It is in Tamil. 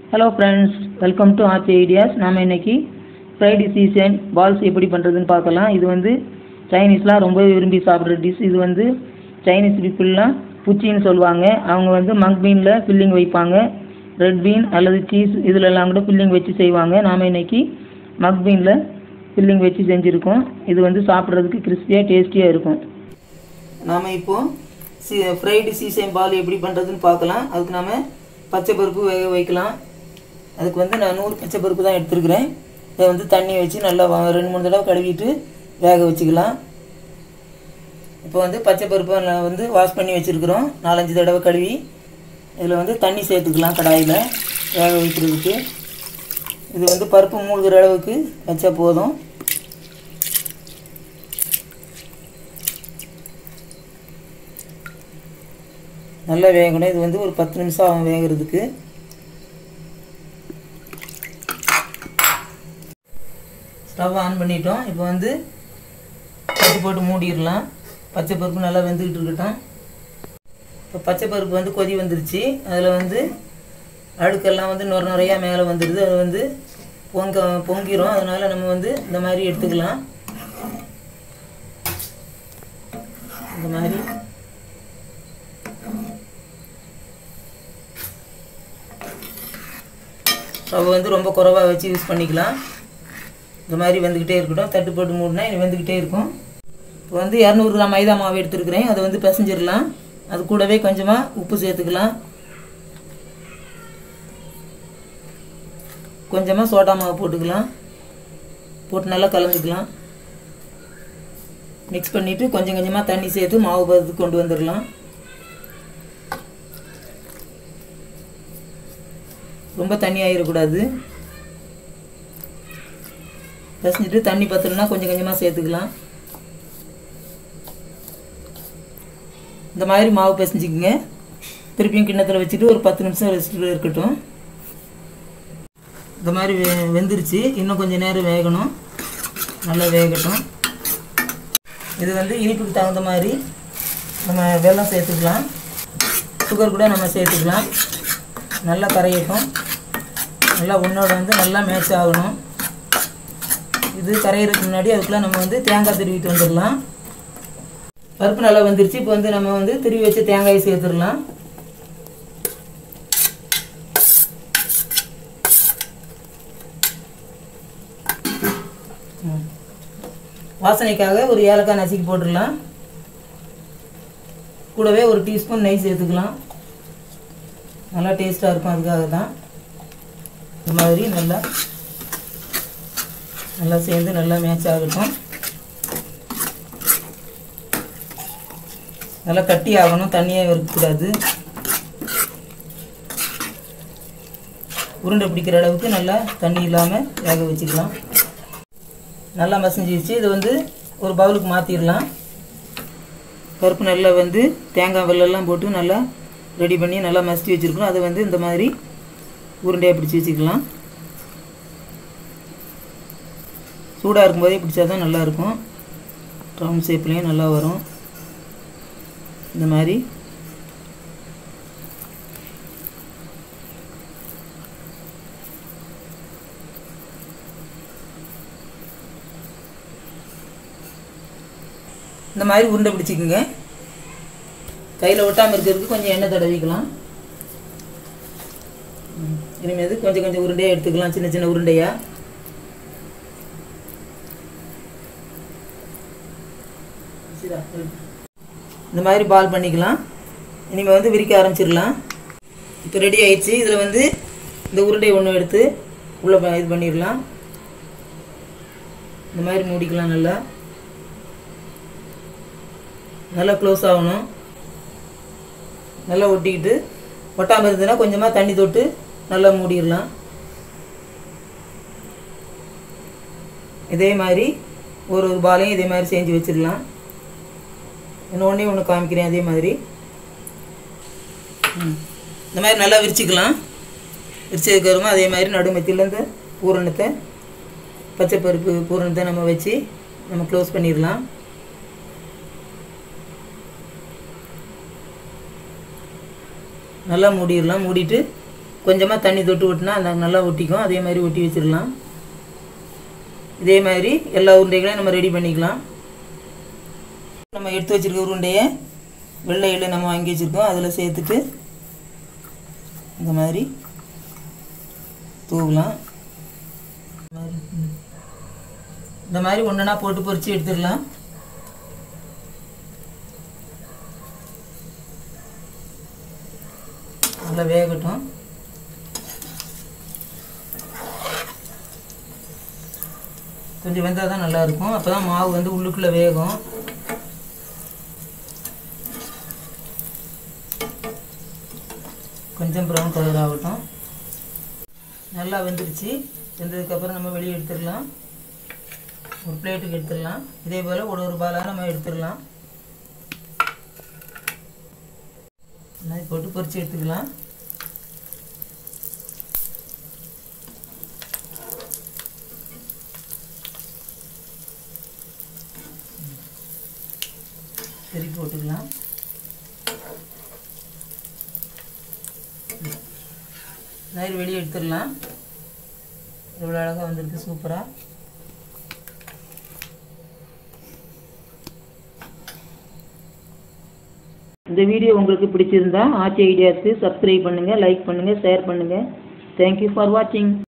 Hello friends welcome to Aachi Ideas நாம் இன்னைக்கு ஃப்ரைடு சீசன் பால்ஸ் எப்படி பண்ணுறதுன்னு பார்க்கலாம் இது வந்து சைனீஸ்லாம் ரொம்ப விரும்பி சாப்பிட்ற டிஷ் இது வந்து சைனீஸ் பீப்புளெலாம் புச்சின்னு சொல்லுவாங்க அவங்க வந்து மங் பீனில் ஃபில்லிங் வைப்பாங்க ரெட் பீன் அல்லது சீஸ் இதிலெல்லாம் கூட ஃபில்லிங் வச்சு செய்வாங்க நாம் இன்னைக்கு மக் பீனில் ஃபில்லிங் வச்சு செஞ்சுருக்கோம் இது வந்து சாப்பிட்றதுக்கு கிறிஸ்பியாக டேஸ்டியாக இருக்கும் நாம் இப்போது சி ஃப்ரைடு சீசன் பால் எப்படி பண்ணுறதுன்னு பார்க்கலாம் அதுக்கு நாம் பச்சை பருப்பு வேக வைக்கலாம் அதுக்கு வந்து நான் நூறு பச்சை பருப்பு தான் எடுத்துருக்கிறேன் இதை வந்து தண்ணி வச்சு நல்லா வ- ரெண்டு மூணு தடவை கழுவிட்டு வேக வச்சுக்கலாம் இப்போ வந்து பச்சை பருப்பை நான் வந்து வாஷ் பண்ணி வச்சுருக்குறோம் நாலஞ்சு தடவை கழுவி இதில் வந்து தண்ணி சேர்த்துக்கலாம் கடாயில் வேக வைக்கிறதுக்கு இது வந்து பருப்பு மூழ்கிற அளவுக்கு வச்சா போதும் நல்லா வேகணும் இது வந்து ஒரு பத்து நிமிஷம் ஆகும் வேகிறதுக்கு ஸ்டவ் ஆன் பண்ணிட்டோம் இப்போ வந்து தட்டு போட்டு மூடிடலாம் பச்சை பருப்பு நல்லா வெந்துக்கிட்டு இருக்கட்டும் இப்போ பச்சை பருப்பு வந்து கொதி வந்துருச்சு அதில் வந்து அழுக்கெல்லாம் வந்து நுர நுறையா மேலே வந்துடுது அது வந்து பொங்க பொங்கிரும் அதனால் நம்ம வந்து இந்த மாதிரி எடுத்துக்கலாம் இந்த மாதிரி ஸ்டவ் வந்து ரொம்ப குறைவாக வச்சு யூஸ் பண்ணிக்கலாம் இந்த மாதிரி வெந்துக்கிட்டே இருக்கட்டும் தட்டு போட்டு மூடினா இது வெந்துக்கிட்டே இருக்கும் இப்போ வந்து இரநூறு கிராம் மைதா மாவு எடுத்துருக்கிறேன் அதை வந்து பிசைஞ்சிடலாம் அது கூடவே கொஞ்சமாக உப்பு சேர்த்துக்கலாம் கொஞ்சமாக சோடா மாவு போட்டுக்கலாம் போட்டு நல்லா கலந்துக்கலாம் மிக்ஸ் பண்ணிவிட்டு கொஞ்சம் கொஞ்சமாக தண்ணி சேர்த்து மாவு பதத்துக்கு கொண்டு வந்துடலாம் ரொம்ப தண்ணி ஆகிடக்கூடாது பிசைஞ்சிட்டு தண்ணி பத்தணும்னா கொஞ்சம் கொஞ்சமாக சேர்த்துக்கலாம் இந்த மாதிரி மாவு பிசைஞ்சிக்கங்க திருப்பியும் கிண்ணத்தில் வச்சுட்டு ஒரு பத்து நிமிஷம் ரெஸ்ட்டு இருக்கட்டும் இந்த மாதிரி வெ வெந்துருச்சு இன்னும் கொஞ்சம் நேரம் வேகணும் நல்லா வேகட்டும் இது வந்து இனிப்புக்கு தகுந்த மாதிரி நம்ம வெல்லம் சேர்த்துக்கலாம் சுகர் கூட நம்ம சேர்த்துக்கலாம் நல்லா கரையட்டும் நல்லா உன்னோட வந்து நல்லா மேட்ச் ஆகணும் இது கரையிறதுக்கு முன்னாடி அதுக்குள்ளே நம்ம வந்து தேங்காய் திருவிட்டு வந்துடலாம் பருப்பு நல்லா வந்துருச்சு இப்போ வந்து நம்ம வந்து திருவி வச்ச தேங்காயை சேர்த்துடலாம் ம். வாசனைக்காக ஒரு ஏலக்காய் நசுக்கி போட்டுடலாம் கூடவே ஒரு டீஸ்பூன் நெய் சேர்த்துக்கலாம் நல்லா டேஸ்ட்டாக இருக்கும் அதுக்காக தான் இந்த மாதிரி நல்லா நல்லா சேர்ந்து நல்லா மேட்ச் ஆகட்டும் நல்லா கட்டி ஆகணும் தண்ணியாக இருக்கக்கூடாது உருண்டை பிடிக்கிற அளவுக்கு நல்லா தண்ணி இல்லாமல் வேக வச்சுக்கலாம் நல்லா மசிஞ்சிருச்சு இது வந்து ஒரு பவுலுக்கு மாற்றிடலாம் பருப்பு நல்லா வந்து தேங்காய் வெள்ளெல்லாம் போட்டு நல்லா ரெடி பண்ணி நல்லா மசிச்சு வச்சுருக்கோம் அதை வந்து இந்த மாதிரி உருண்டையாக பிடிச்சி வச்சுக்கலாம் சூடாக இருக்கும்போதே பிடிச்சா தான் நல்லாயிருக்கும் ரவுண்ட் ஷேப்லேயும் நல்லா வரும் இந்த மாதிரி இந்த மாதிரி உருண்டை பிடிச்சிக்கோங்க கையில் ஒட்டாமல் இருக்கிறதுக்கு கொஞ்சம் எண்ணெய் தடவிக்கலாம் ம், இனிமேல் கொஞ்சம் கொஞ்சம் உருண்டையாக எடுத்துக்கலாம் சின்ன சின்ன உருண்டையாக இந்த மாதிரி பால் பண்ணிக்கலாம் இனிமேல் வந்து விரிக்க ஆரம்பிச்சிடலாம் இப்போ ரெடி ஆயிடுச்சு இதில் வந்து இந்த உருண்டை ஒன்று எடுத்து உள்ளே ப- இது பண்ணிடலாம் இந்த மாதிரி மூடிக்கலாம் நல்லா நல்லா க்ளோஸ் ஆகணும் நல்லா ஒட்டிக்கிட்டு ஒட்டாமல் இருந்ததுன்னா கொஞ்சமாக தண்ணி தொட்டு நல்லா மூடிடலாம் இதே மாதிரி ஒரு ஒரு பாலையும் இதே மாதிரி செஞ்சு வச்சிடலாம் இன்னொன்னே ஒன்று காமிக்கிறேன் அதே மாதிரி ம். இந்த மாதிரி நல்லா விரிச்சிக்கலாம் விரிச்சதுக்கப்புறமா அதே மாதிரி நடுமத்தியில் இந்த பூரணத்தை பச்சை பருப்பு பூரணத்தை நம்ம வச்சு நம்ம க்ளோஸ் பண்ணிடலாம் நல்லா மூடிடலாம் மூடிட்டு கொஞ்சமாக தண்ணி தொட்டு ஒட்டினா அந்த நல்லா ஒட்டிக்கும் அதே மாதிரி ஒட்டி வச்சிடலாம் இதே மாதிரி எல்லா உருண்டைகளையும் நம்ம ரெடி பண்ணிக்கலாம் நம்ம எடுத்து வச்சிருக்க உருண்டையை வெள்ளை எள்ளு நம்ம வாங்கி வச்சுருக்கோம் அதில் சேர்த்துட்டு இந்த மாதிரி தூவலாம் இந்த மாதிரி ஒன்றுனா போட்டு பொரித்து எடுத்துடலாம் நல்லா வேகட்டும் கொஞ்சம் வெந்தால் தான் நல்லாயிருக்கும் அப்போ தான் மாவு வந்து உள்ளுக்குள்ளே வேகும் கொஞ்சம் ப்ரௌன் கலர் ஆகட்டும் நல்லா வெந்துருச்சு வெந்ததுக்கப்புறம் நம்ம வெளியே எடுத்துடலாம் ஒரு பிளேட்டுக்கு எடுத்துடலாம் இதே போல் ஒரு ஒரு பாலாக நம்ம எடுத்துடலாம் இந்த மாதிரி போட்டு பொரிச்சு எடுத்துக்கலாம் திருப்பி போட்டுக்கலாம் இந்த மாதிரி வெளியே எடுத்துடலாம் எவ்வளோ அழகாக வந்திருக்கு சூப்பராக இந்த வீடியோ உங்களுக்கு பிடிச்சிருந்தா ஆச்சி ஐடியாஸ்க்கு சப்ஸ்கிரைப் பண்ணுங்கள் லைக் பண்ணுங்கள் ஷேர் பண்ணுங்கள் தேங்க்யூ ஃபார் வாட்சிங்